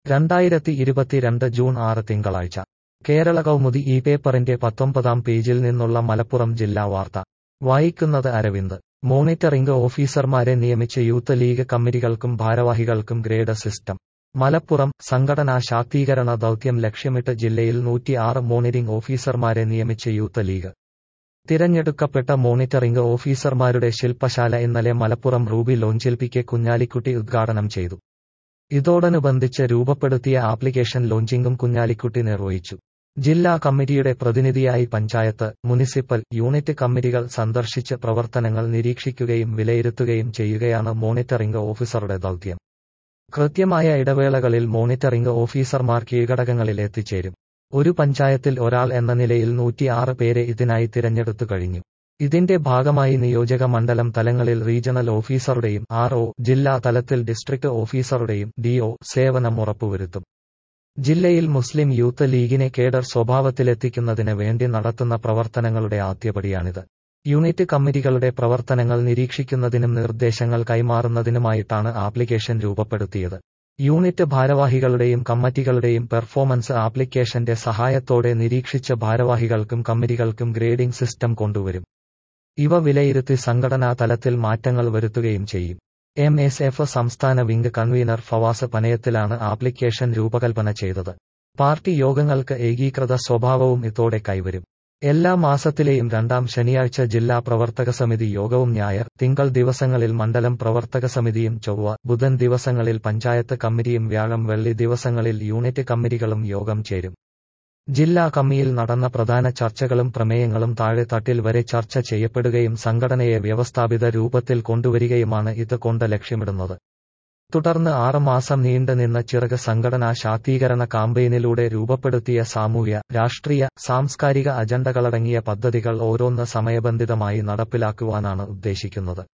രണ്ടായിരത്തി ഇരുപത്തിരണ്ട് ജൂൺ ആറ് തിങ്കളാഴ്ച കേരള കൗമുദി ഈ പേപ്പറിന്റെ പത്തൊമ്പതാം പേജിൽ നിന്നുള്ള മലപ്പുറം ജില്ലാ വാർത്ത വായിക്കുന്നത് അരവിന്ദ് മോണിറ്ററിംഗ് ഓഫീസർമാരെ നിയമിച്ച് യൂത്ത് ലീഗ് കമ്മിറ്റികൾക്കും ഭാരവാഹികൾക്കും ഗ്രേഡ് സിസ്റ്റം മലപ്പുറം സംഘടനാ ശാക്തീകരണ ദൗത്യം ലക്ഷ്യമിട്ട് ജില്ലയിൽ നൂറ്റിയാറ് മോണിറ്ററിംഗ് ഓഫീസർമാരെ നിയമിച്ച് യൂത്ത് ലീഗ് തിരഞ്ഞെടുക്കപ്പെട്ട മോണിറ്ററിംഗ് ഓഫീസർമാരുടെ ശില്പശാല ഇന്നലെ മലപ്പുറം റൂബി ലോഞ്ചിൽ പി കെ കുഞ്ഞാലിക്കുട്ടി ഉദ്ഘാടനം ചെയ്തു ഇതോടനുബന്ധിച്ച് രൂപപ്പെടുത്തിയ ആപ്ലിക്കേഷൻ ലോഞ്ചിംഗും കുഞ്ഞാലിക്കുട്ടി നിർവഹിച്ചു ജില്ലാ കമ്മിറ്റിയുടെ പ്രതിനിധിയായി പഞ്ചായത്ത് മുനിസിപ്പൽ യൂണിറ്റ് കമ്മിറ്റികൾ സന്ദർശിച്ച് പ്രവർത്തനങ്ങൾ നിരീക്ഷിക്കുകയും വിലയിരുത്തുകയും ചെയ്യുകയാണ് മോണിറ്ററിംഗ് ഓഫീസറുടെ ദൗത്യം കൃത്യമായ ഇടവേളകളിൽ മോണിറ്ററിംഗ് ഓഫീസർമാർ കീഴ്ഘടകങ്ങളിൽ എത്തിച്ചേരും ഒരു പഞ്ചായത്തിൽ ഒരാൾ എന്ന നിലയിൽ നൂറ്റിയാറ് പേരെ ഇതിനായി തിരഞ്ഞെടുത്തു കഴിഞ്ഞു ഇതിന്റെ ഭാഗമായി നിയോജക മണ്ഡലം തലങ്ങളിൽ റീജിയണൽ ഓഫീസറുടെയും ആർ ഒ ജില്ലാ തലത്തിൽ ഡിസ്ട്രിക്ട് ഓഫീസറുടെയും ഡി ഒ സേവനം ഉറപ്പുവരുത്തും ജില്ലയിൽ മുസ്ലിം യൂത്ത് ലീഗിനെ കേഡർ സ്വഭാവത്തിലെത്തിക്കുന്നതിന് വേണ്ടി നടത്തുന്ന പ്രവർത്തനങ്ങളുടെ ആദ്യപടിയാണിത് യൂണിറ്റ് കമ്മിറ്റികളുടെ പ്രവർത്തനങ്ങൾ നിരീക്ഷിക്കുന്നതിനും നിർദ്ദേശങ്ങൾ കൈമാറുന്നതിനുമായിട്ടാണ് ആപ്ലിക്കേഷൻ രൂപപ്പെടുത്തിയത് യൂണിറ്റ് ഭാരവാഹികളുടെയും കമ്മിറ്റികളുടെയും പെർഫോമൻസ് ആപ്ലിക്കേഷന്റെ സഹായത്തോടെ നിരീക്ഷിച്ച ഭാരവാഹികൾക്കും കമ്മിറ്റികൾക്കും ഗ്രേഡിംഗ് സിസ്റ്റം കൊണ്ടുവരും ഇവ വിലയിരുത്തി സംഘടനാ തലത്തിൽ മാറ്റങ്ങൾ വരുത്തുകയും ചെയ്യും എം എസ് എഫ് സംസ്ഥാന വിംഗ് കൺവീനർ ഫവാസ് പനയത്തിലാണ് ആപ്ലിക്കേഷൻ രൂപകൽപ്പന ചെയ്തത് പാർട്ടി യോഗങ്ങൾക്ക് ഏകീകൃത സ്വഭാവവും ഇതോടെ കൈവരും എല്ലാ മാസത്തിലെയും രണ്ടാം ശനിയാഴ്ച ജില്ലാ പ്രവർത്തക സമിതി യോഗവും ഞായർ തിങ്കൾ ദിവസങ്ങളിൽ മണ്ഡലം പ്രവർത്തക സമിതിയും ചൊവ്വ ബുധൻ ദിവസങ്ങളിൽ പഞ്ചായത്ത് കമ്മിറ്റിയും വ്യാഴം വെള്ളി ദിവസങ്ങളിൽ യൂണിറ്റ് കമ്മിറ്റികളും യോഗം ചേരും ജില്ലാ കമ്മിയിൽ നടന്ന പ്രധാന ചർച്ചകളും പ്രമേയങ്ങളും താഴെ തട്ടിൽ വരെ ചർച്ച ചെയ്യപ്പെടുകയും സംഘടനയെ വ്യവസ്ഥാപിത രൂപത്തിൽ കൊണ്ടുവരികയുമാണ് ഇത് കൊണ്ട് ലക്ഷ്യമിടുന്നത് തുടർന്ന് ആറ് മാസം നീണ്ടുനിന്ന ചിറക് സംഘടനാ ശാക്തീകരണ കാമ്പയിനിലൂടെ രൂപപ്പെടുത്തിയ സാമൂഹ്യ രാഷ്ട്രീയ സാംസ്കാരിക അജണ്ടകളടങ്ങിയ പദ്ധതികൾ ഓരോന്ന് സമയബന്ധിതമായി നടപ്പിലാക്കുവാനാണ് ഉദ്ദേശിക്കുന്നത്